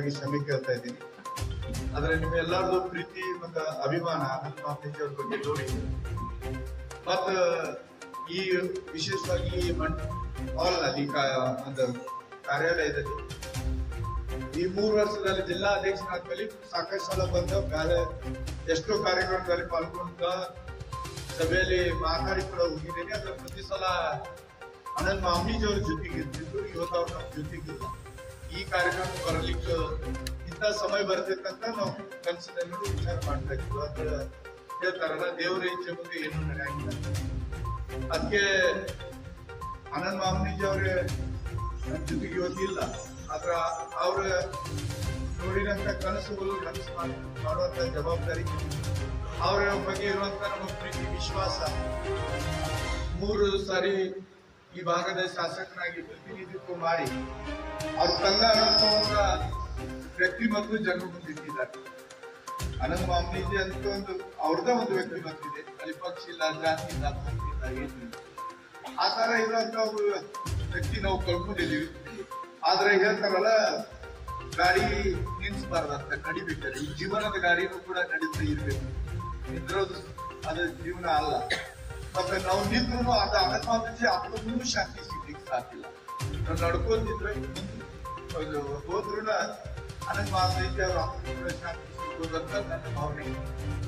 ನಿಮ್ಮೆಲ್ಲರಿಗೆ ಕ್ಷಮೆ ಕೇಳ್ತಾ ಇದ್ದೀನಿ ಆದ್ರೆ ನಿಮ್ಮೆಲ್ಲರದು ಪ್ರೀತಿ ಮತ್ತು ಅಭಿಮಾನ ಅನಂತ ಮಾತೇಜಿ ಅವ್ರ ಬಗ್ಗೆ ನೋಡಿ ಮತ್ತ ಈ ವಿಶೇಷವಾಗಿ ಈ ಮನ್ ಹಾಲ್ ನಲ್ಲಿ ಕಾ- ಒಂದು ಕಾರ್ಯಾಲಯದಲ್ಲಿ ಈ ಮೂರು ವರ್ಷದಲ್ಲಿ ಜಿಲ್ಲಾ ಅಧ್ಯಕ್ಷರಾದ್ಮೇಲೆ ಸಾಕಷ್ಟು ಸಲ ಬಂದ ಬೇರೆ ಎಷ್ಟೋ ಕಾರ್ಯಕ್ರಮದಲ್ಲಿ ಪಾಲ್ಗೊಂಡ ಸಭೆಯಲ್ಲಿ ಮಾತಾಡಿ ಕೂಡ ಹೋಗಿದ್ದೇನೆ ಅದ್ರ ಪ್ರತಿ ಸಲ ಅನಂತ್ ಮಾಮೀಜಿ ಅವ್ರ ಜೊತೆಗೆ ಇರ್ತಿದ್ರು ಇವತ್ತು ಅವ್ರು ನಮ್ಮ ಜೊತೆಗಿಲ್ಲ ಈ ಕಾರ್ಯಕ್ರಮ ಬರಲಿಕ್ಕೆ ಇಂಥ ಸಮಯ ಬರ್ತಿತ್ತಂತ ನಾವು ಕನಸಿನಲ್ಲಿ ವಿಚಾರ ಮಾಡ್ತಾ ಇದ್ವಿ ಅದ್ರ ಹೇಳ್ತಾರಲ್ಲ ದೇವರ ಇಚ್ಛೆ ಮುಂದೆ ಏನು ನಡೆಯಂಗಿಲ್ಲ ಅದಕ್ಕೆ ಅನಂತ್ ಮಾಮನೀಜಿ ಅವ್ರ ನನ್ನ ಜೊತೆಗೆ ಇವತ್ತಿಲ್ಲ ಆದ್ರ ಅವ್ರ ನೋಡಿದಂತ ಕನಸುಗಳು ಕನಸು ಮಾಡ್- ಮಾಡುವಂತ ಜವಾಬ್ದಾರಿ ಅವರ ಬಗ್ಗೆ ಇರುವಂತ ನಮ್ಮ ಪ್ರೀತಿ ವಿಶ್ವಾಸ ಮೂರು ಸಾರಿ ಈ ಭಾಗದ ಶಾಸಕನಾಗಿ ಪ್ರತಿನಿಧಿತ್ವ ಮಾಡಿ ಅವ್ರ ತನ್ನ ಅನುಭವದ ವ್ಯಕ್ತಿಮತ್ತು ಜನ ಮುಂದಿಟ್ಟಿದ್ದಾರೆ ಅನಂತ ಮಾಮನೀಜಿ ಅಂತ ಒಂದು ಅವ್ರದ ಒಂದು ವ್ಯಕ್ತಿಮತ್ತು ಇದೆ ಅಲ್ಲಿ ಪಕ್ಷ ಇಲ್ಲ ಜಾತಿ ಇಲ್ಲ ಪಂಥ ಇಲ್ಲ ಏನಿಲ್ಲ ಆ ತರ ಇರುವಂತ ಒಬ್ಬ ವ್ಯಕ್ತಿ ನಾವು ಕಳ್ಕೊಂಡಿದೀವಿ ಆದ್ರೆ ಹೇಳ್ತಾರಲ್ಲ ಗಾಡಿ ನಿಲ್ಸಬಾರ್ದಂತ ನಡಿಬೇಕಾದ್ರೆ ಈ ಜೀವನದ ಗಾಡಿನೂ ಕೂಡ ನಡೀತಾ ಇರ್ಬೇಕು ನಿಂದ್ರೋದು ಅದು ಜೀವನ ಅಲ್ಲ ಮತ್ತೆ ನಾವು ನಿಂತ್ರು ಅದು ಅಕಸ್ಮಾತ್ ಅದಕ್ಕೂ ಶಾಂತಿ ಸಿಗ್ಲಿಕ್ಕೆ ಸಾಧ್ಯ ನಾವು ನಡ್ಕೊಂತಿದ್ರೆ ಇದು ಹೋದ್ರು ಅನಂತ ಮಾತೈತಿ ಅವ್ರ ಆತ್ಮಕ್ಕೆ ಶಾಂತಿ ಸಿಗ್ಬೋದಂತ ನನ್ನ ಭಾವನೆ